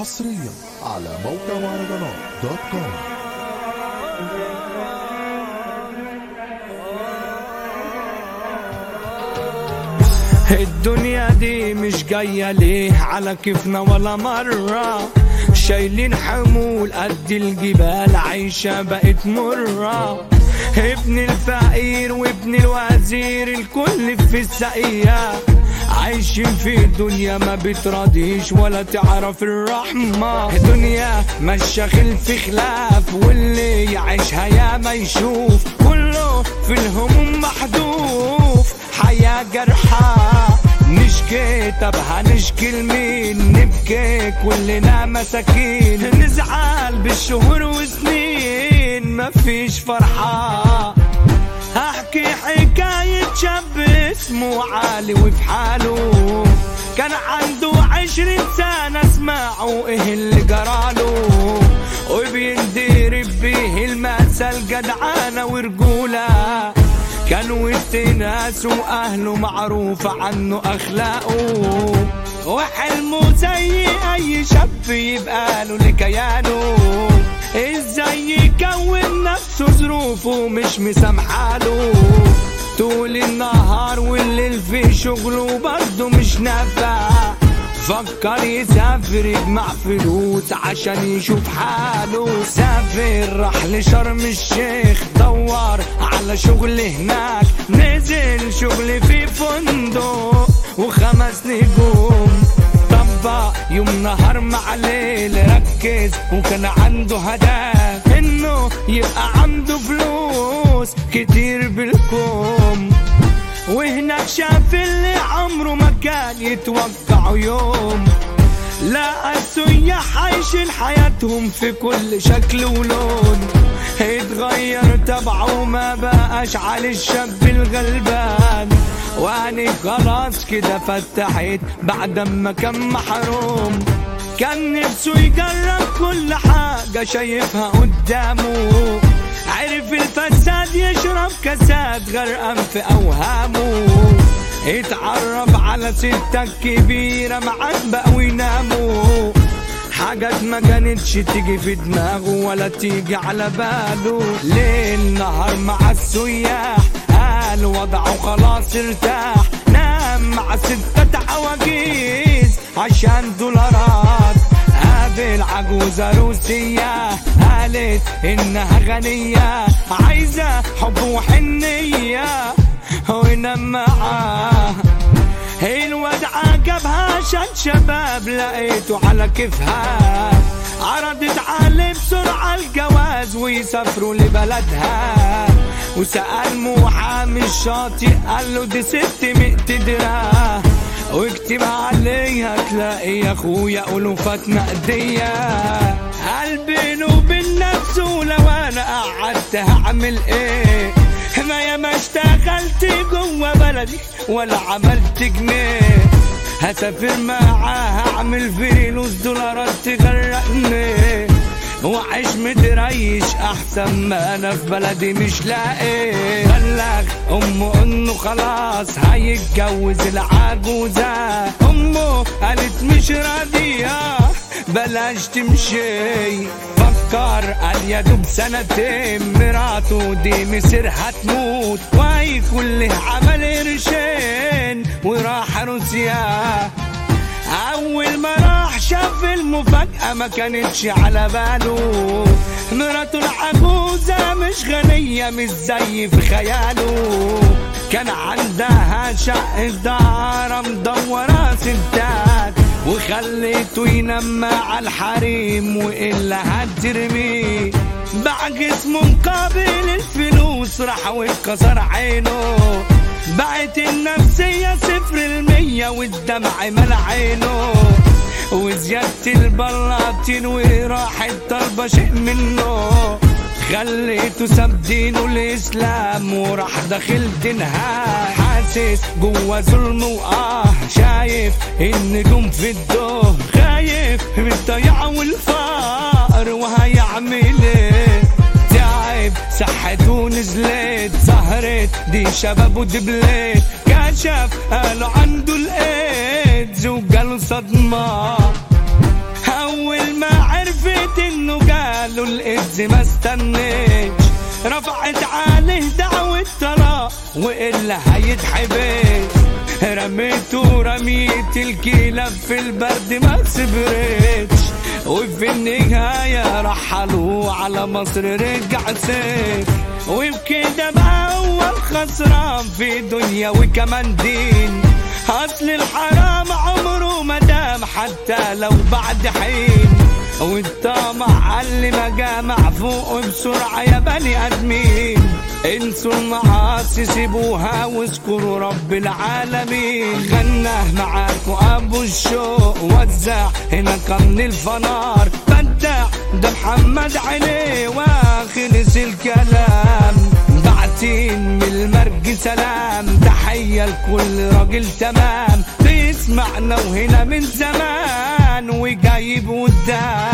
حصريا على موقع مهرجانات دوت كوم الدنيا دي مش جاية ليه على كيفنا ولا مرة شايلين حمول قد الجبال عايشة بقت مرة ابن الفقير وابن الوزير الكل في السقية عايشين في دنيا ما بتراضيش ولا تعرف الرحمة دنيا ماشية خلف خلاف واللي يعيشها يا ما يشوف كله في الهموم محذوف حياة جرحى نشكي طب هنشكي لمين نبكي كلنا مساكين نزعل بالشهور وسنين مفيش فرحة هحكي حكاية شاب اسمه علي وفي حاله كان عنده عشرين سنة اسمعوا ايه اللي جراله وبيندرب بيه المثل جدعانة ورجولة كان وسط ناس واهله معروف عنه اخلاقه وحلمه زي اي شاب يبقى له لكيانه ازاي يكون نفسه ظروفه مش مسامحاله طول النهار والليل في شغله برضه مش نافع فكر يسافر يجمع فلوس عشان يشوف حاله سافر راح لشرم الشيخ دور على شغل هناك نزل شغل في فندق وخمس نجوم طبق يوم نهار مع ليل ركز وكان عنده هدف انه يبقى عنده فلوس كتير بالكوم وهناك شاف اللي عمره ما كان يتوقع يوم لا السياح عايشين حياتهم في كل شكل ولون اتغير تبعه ما بقاش على الشاب الغلبان واني خلاص كده فتحت بعد ما كان محروم كان نفسه يجرب كل حاجة شايفها قدامه عرف الفساد يشرب كاسات غرقان في أوهامه اتعرف على ستة كبيرة معاه بقوا يناموا حاجات ما كانتش تيجي في دماغه ولا تيجي على باله ليل نهار مع السياح قال وضعه خلاص ارتاح نام مع ستة عواجيز عشان دولارات قابل عجوزة روسية قالت إنها غنية عايزة حب وحنية وينام معاه الواد عجبها عشان شباب لقيته على كيفها عرضت عليه بسرعة الجواز ويسافروا لبلدها وسأل محامي الشاطئ قال له دي ست مقتدرة واكتب عليها تلاقي يا اخويا ألوفات نقدية قلبي وبين نفسه لو انا قعدت هعمل ايه ما يا ما اشتغلت جوه بلدي ولا عملت جنيه هسافر معاها اعمل فلوس دولارات تغرقني وعيش متريش احسن ما انا في بلدي مش لاقي بلغ امه انه خلاص هيتجوز العجوزة امه قالت مش راضية بلاش تمشي فكر قال يا دوب سنتين مراته دي مصير هتموت وهيكون له عمل قرشين وراح روسيا أول ما راح شاف المفاجأة ما كانتش على باله مراته العجوزة مش غنية مش زي في خياله كان عندها شقة دار مدورة ستات وخليته ينام مع الحريم وإلا هترميه باع جسمه مقابل الفلوس راح واتكسر عينه بقت النفسية صفر المية والدمع مال عينه وزيادة البلاطين وراحت طالبة شيء منه خليته ساب دينه الإسلام وراح داخل دينها حاسس جوا ظلم وآه شايف النجوم في الدور خايف من الضياع والفقر وهيعمل ايه تعب صحته نزلت ظهرت دي شباب ودبلت كشف قالوا عنده الايدز وجاله صدمة اول ما عرفت انه قالوا الإز ما استنيش رفعت عليه دعوة طلاق وإلا هيتحبس رميته رميت الكلاب في البرد ما صبرتش وفي النهاية رحلوا على مصر رجع سيف وبكده بقى هو الخسران في دنيا وكمان دين أصل الحرام عمره ما دام حتى لو بعد حين والطمع اللي ما جامع فوق بسرعة يا بني آدمين انسوا المعاصي سيبوها واذكروا رب العالمين غناه معاكوا ابو الشوق وزع هنا كان الفنار بدع ده محمد عليه واخلص الكلام بعتين من المرج سلام تحية لكل راجل تمام بيسمعنا وهنا من زمان وجايب قدام